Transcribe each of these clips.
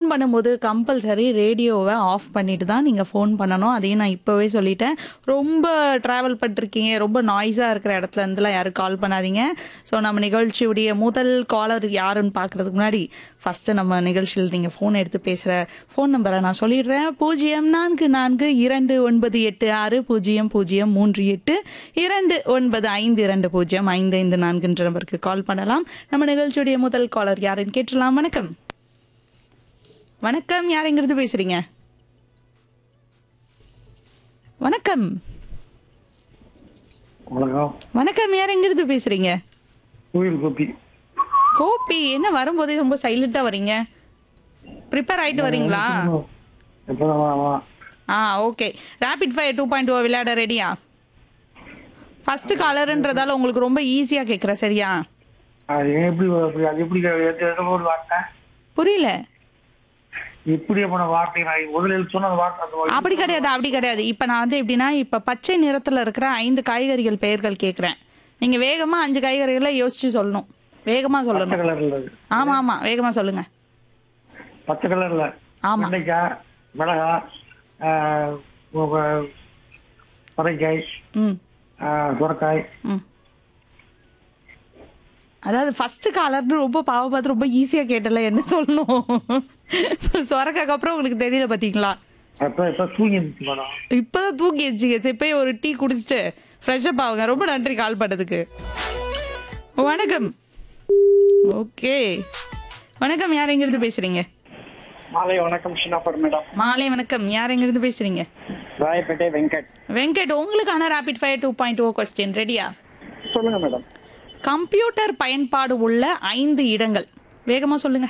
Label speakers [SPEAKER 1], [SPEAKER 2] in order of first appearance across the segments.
[SPEAKER 1] பண்ணும்போது கம்பல்சரி ரேடியோவை ஆஃப் பண்ணிட்டு தான் நீங்கள் ஃபோன் பண்ணணும் அதையும் நான் இப்போவே சொல்லிட்டேன் ரொம்ப ட்ராவல் பண்ணிருக்கீங்க ரொம்ப நாய்ஸாக இருக்கிற இடத்துல இருந்துலாம் யாரும் கால் பண்ணாதீங்க ஸோ நம்ம நிகழ்ச்சியுடைய முதல் காலர் யாருன்னு பார்க்கறதுக்கு முன்னாடி ஃபஸ்ட்டு நம்ம நிகழ்ச்சியில் நீங்கள் ஃபோன் எடுத்து பேசுகிற ஃபோன் நம்பரை நான் சொல்லிடுறேன் பூஜ்ஜியம் நான்கு நான்கு இரண்டு ஒன்பது எட்டு ஆறு பூஜ்ஜியம் பூஜ்ஜியம் மூன்று எட்டு இரண்டு ஒன்பது ஐந்து இரண்டு பூஜ்ஜியம் ஐந்து ஐந்து நான்குன்ற நம்பருக்கு கால் பண்ணலாம் நம்ம நிகழ்ச்சியுடைய முதல் காலர் யாருன்னு கேட்டுடலாம் வணக்கம் வணக்கம் யாருங்கிறது பேசுறீங்க வணக்கம்
[SPEAKER 2] வணக்கம்
[SPEAKER 1] வணக்கம் யாருங்கிறது பேசுறீங்க
[SPEAKER 2] கோயில் கோப்பி
[SPEAKER 1] கோபி என்ன வரும்போதே ரொம்ப சைலண்டா வரீங்க ப்ரிப்பேர் ஆயிட்டு வரீங்களா
[SPEAKER 2] எப்போதான் வா
[SPEAKER 1] ஆ okay rapid fire two point O விளையாட ரெடியா ஃபர்ஸ்ட் காலர்ன்றதால உங்களுக்கு ரொம்ப ஈஸியா கேக்குறேன் சரியா
[SPEAKER 2] அது எப்படி அப்படி அது எப்படி எந்த ஒரு வார்த்தை
[SPEAKER 1] புரியல
[SPEAKER 2] எப்படி போன வார்த்தை நான் முதல்ல எழுத்து சொன்ன அந்த வார்த்தை அந்த வார்த்தை.
[SPEAKER 1] அப்படி கிடையாது அப்படி கிடையாது இப்ப நான் வந்து எப்படின்னா இப்ப பச்சை நிறத்துல இருக்கிற ஐந்து காய்கறிகள் பெயர்கள் கேக்குறேன் நீங்க வேகமா அஞ்சு காய்கறிகளை யோசிச்சு சொல்லணும் வேகமா
[SPEAKER 2] பச்சை
[SPEAKER 1] சொல்லணும்
[SPEAKER 2] கலர்ல இருக்கு.
[SPEAKER 1] ஆமா ஆமா வேகமா சொல்லுங்க
[SPEAKER 2] பச்சை கலர்ல
[SPEAKER 1] ஆமா.
[SPEAKER 2] வெண்டைக்காய் மிளகா ஆஹ், உ- பறைக்காய்
[SPEAKER 1] ம்
[SPEAKER 2] ஆஹ், சுரக்காய்
[SPEAKER 1] ம் அதாவது ஃபர்ஸ்ட் காலர்னு ரொம்ப பாவ பார்த்து ரொம்ப ஈஸியா கேட்டல என்ன சொல்லணும் சொரக்காக்கு அப்புறம் உங்களுக்கு தெரியல பாத்தீங்களா
[SPEAKER 2] அப்ப இப்ப தூங்கி இருந்துச்சு மேடம்
[SPEAKER 1] இப்பதான் தூங்கி வச்சுங்க சரி போய் ஒரு டீ குடிச்சிட்டு ஃப்ரெஷ் அப் ஆகுங்க ரொம்ப நன்றி கால் பண்ணதுக்கு வணக்கம் ஓகே வணக்கம் யார் எங்கிருந்து பேசுறீங்க
[SPEAKER 2] மாலை வணக்கம் ஷினாபர் மேடம்
[SPEAKER 1] மாலை வணக்கம் யார் எங்கிருந்து பேசுறீங்க
[SPEAKER 2] ராயப்பேட்டை வெங்கட்
[SPEAKER 1] வெங்கட் உங்களுக்கான rapid fire two point O question ரெடியா
[SPEAKER 2] சொல்லுங்க மேடம்
[SPEAKER 1] கம்ப்யூட்டர் பயன்பாடு உள்ள ஐந்து இடங்கள் வேகமா சொல்லுங்க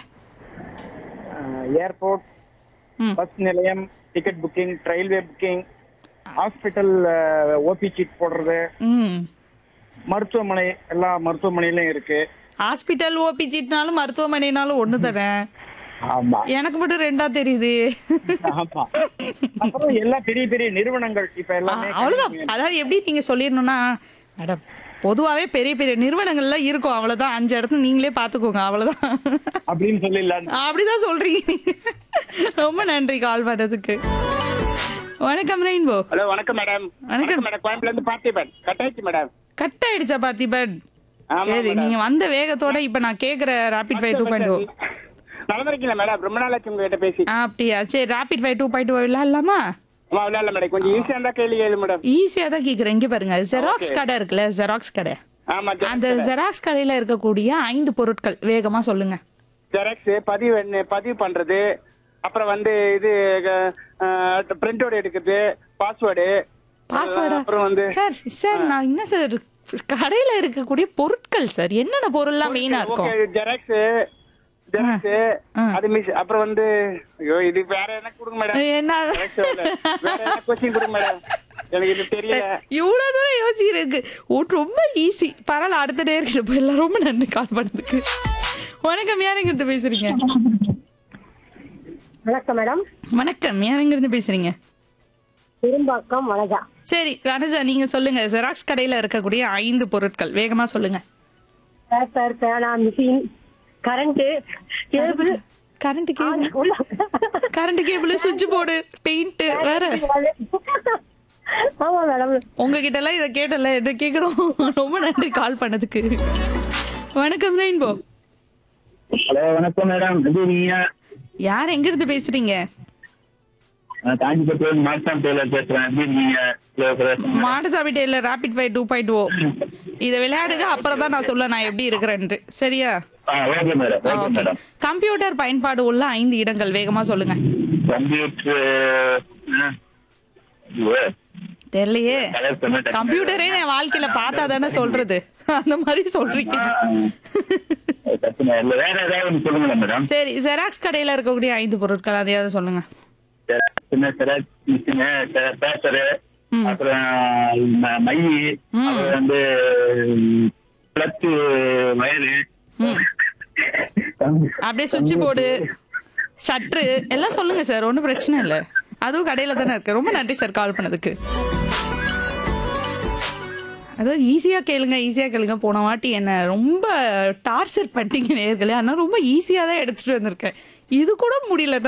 [SPEAKER 2] ஏர்போர்ட்
[SPEAKER 1] ம்.
[SPEAKER 2] பஸ் நிலையம் ticket booking railway booking hospital OP seat போடுறது
[SPEAKER 1] ம்
[SPEAKER 2] மருத்துவமனை எல்லா மருத்துவமனையிலும் இருக்கு
[SPEAKER 1] ஹாஸ்பிட்டல் ஓபி சீட்னாலும் மருத்துவமனைனாலும் ஒண்ணு தானே
[SPEAKER 2] ஆமா
[SPEAKER 1] எனக்கு மட்டும் ரெண்டா தெரியுது
[SPEAKER 2] ஆமா அப்புறம் எல்லா பெரிய பெரிய நிறுவனங்கள் இப்ப எல்லாமே
[SPEAKER 1] அவ்வளவுதான் அதாவது எப்படி நீங்க சொல்லிடணும்னா மேடம் பொதுவாவே பெரிய பெரிய நிறுவனங்கள்லாம் இருக்கும் அவ்வளவுதான் அஞ்சு இடத்துல நீங்களே பாத்துக்கோங்க அவ்வளவுதான்
[SPEAKER 2] அப்படின்னு சொல்லிடலாம்
[SPEAKER 1] அப்படிதான் சொல்றீங்க நீங்க ரொம்ப நன்றி கால் பண்ணதுக்கு வணக்கம் ரெயின்போ
[SPEAKER 3] ஹலோ வணக்கம் மேடம்
[SPEAKER 1] வணக்கம்.
[SPEAKER 3] மேடம் கோயம்புல இருந்து பார்த்திபன் கட்டாயிச்சு மேடம்
[SPEAKER 1] கட் ஆயிடுச்சா பார்த்திபன்
[SPEAKER 3] ஆமா,
[SPEAKER 1] சரி
[SPEAKER 3] மேடம்.
[SPEAKER 1] நீங்க வந்த வேகத்தோட இப்ப நான் கேக்குற rapid five two point O
[SPEAKER 3] நடந்திருக்கீங்களா மேடம் ரொம்ப நாள் ஆச்சு உங்ககிட்ட பேசி
[SPEAKER 1] அப்படியா சரி rapid five two point O விளையாடலாமா
[SPEAKER 3] ஆமா விளையாடல மேடம் கொஞ்சம் ஈஸியா இருந்தா கேள்வி கேளு மேடம்
[SPEAKER 1] ஈஸியா தான் கேக்குறேன் இங்க பாருங்க ஜெராக்ஸ் கடை இருக்குல்ல ஜெராக்ஸ் கடை
[SPEAKER 3] ஆமா
[SPEAKER 1] அந்த ஜெராக்ஸ் கடையில இருக்கக்கூடிய ஐந்து பொருட்கள் வேகமா சொல்லுங்க
[SPEAKER 3] ஜெராக்ஸ் பதிவு என்ன- பதிவு பண்றது அப்புறம் வந்து இது பிரிண்ட் அவுட் எடுக்கிறது பாஸ்வேர்டு
[SPEAKER 1] பாஸ்வேர்டா
[SPEAKER 3] அப்புறம் வந்து
[SPEAKER 1] சார் சார் நான் என்ன சார் கடையில இருக்கக்கூடிய பொருட்கள் சார் என்னென்ன பொருள்லாம் மெயினா இருக்கும்
[SPEAKER 3] ஓகே ஜெராக்ஸ் ஜெராக்ஸ்
[SPEAKER 1] ஆ.
[SPEAKER 3] அது மிஸ் அப்புறம் வந்து ஐயோ இது வேற என்ன கொடுங்க மேடம்
[SPEAKER 1] என்ன
[SPEAKER 3] Xerox இல்ல. வேற என்ன கொஸ்டின் கொடுங்க மேடம் எனக்கு இது தெரியல
[SPEAKER 1] இவ்வளவு தூரம் யோசிக்கிறதுக்கு ஓ, ரொம்ப ஈஸி பரவாயில்ல அடுத்த நேரம் போயிடலாம் ரொம்ப நன்றி கால் பண்ணதுக்கு வணக்கம் யாருங்கிறது பேசுறீங்க
[SPEAKER 4] வணக்கம் மேடம்
[SPEAKER 1] வணக்கம் யாருங்கிறது பேசுறீங்க
[SPEAKER 4] பெரும்பாக்கம் வனஜா
[SPEAKER 1] சரி வனஜா நீங்க சொல்லுங்க ஜெராக்ஸ் கடையில இருக்கக்கூடிய ஐந்து பொருட்கள் வேகமா சொல்லுங்க
[SPEAKER 4] பேப்பர் பேனா machine current cable
[SPEAKER 1] current cable current cable சுவிட்ச் போர்டு பெயிண்ட் வேற
[SPEAKER 4] ஆமா மேடம்
[SPEAKER 1] உங்ககிட்ட எல்லாம் இதை கேட்டல என்ன கேக்குறோம் ரொம்ப நன்றி கால் பண்ணதுக்கு வணக்கம் ரெயின்போ
[SPEAKER 5] ஹலோ வணக்கம் மேடம் எப்படி இருக்கீங்க
[SPEAKER 1] யார் எங்க இருந்து பேசுறீங்க
[SPEAKER 5] நான் காஞ்சிபுரத்துல மார்சாம் டெய்லர் பேசுறேன் எப்படி இருக்கீங்க hello brother
[SPEAKER 1] Madasamy tailor rapid five two point O இதை விளையாடுங்க அப்புறம் தான் நான் சொல்ல நான் எப்படி இருக்கிறேன்ட்டு சரியா
[SPEAKER 5] ஆ okay madam okay
[SPEAKER 1] okay
[SPEAKER 5] madam
[SPEAKER 1] computer பயன்பாடு உள்ள ஐந்து இடங்கள் வேகமா சொல்லுங்க
[SPEAKER 5] கம்ப்யூட்டர்
[SPEAKER 1] தெரியலையே
[SPEAKER 5] கலர் பண்ண
[SPEAKER 1] கம்ப்யூட்டரே என் வாழ்க்கையில பார்த்தா தானே சொல்றது அந்த மாதிரி சொல்றீங்க
[SPEAKER 5] பிரச்சனை இல்லை வேற ஏதாவது ஒன்று சொல்லுங்களேன் மேடம்
[SPEAKER 1] சரி ஜெராக்ஸ் கடையில இருக்கக்கூடிய ஐந்து பொருட்கள் அதையாவது சொல்லுங்க
[SPEAKER 5] சின்ன செராக்ஸ் மிஷினு பேப்பரு
[SPEAKER 1] ம்.
[SPEAKER 5] அப்புறம் ம- மை
[SPEAKER 1] ம்.
[SPEAKER 5] அப்புறம் வந்து பிளஸ் வயரு
[SPEAKER 1] அப்படியே சுவிட்ச் போர்டு ஷட்ரு எல்லாம் சொல்லுங்க சார் ஒன்றும் பிரச்சனை இல்லை அதுவும் கடையில தானே இருக்கு ரொம்ப நன்றி சார் கால் பண்ணதுக்கு அதாவது ஈஸியாக கேளுங்க ஈஸியாக கேளுங்க போன வாட்டி என்ன ரொம்ப டார்ச்சர் பண்ணிட்டீங்க நேர்களே ஆனால் ரொம்ப ஈஸியாக தான் எடுத்துகிட்டு வந்திருக்கேன் இது கூட முடியல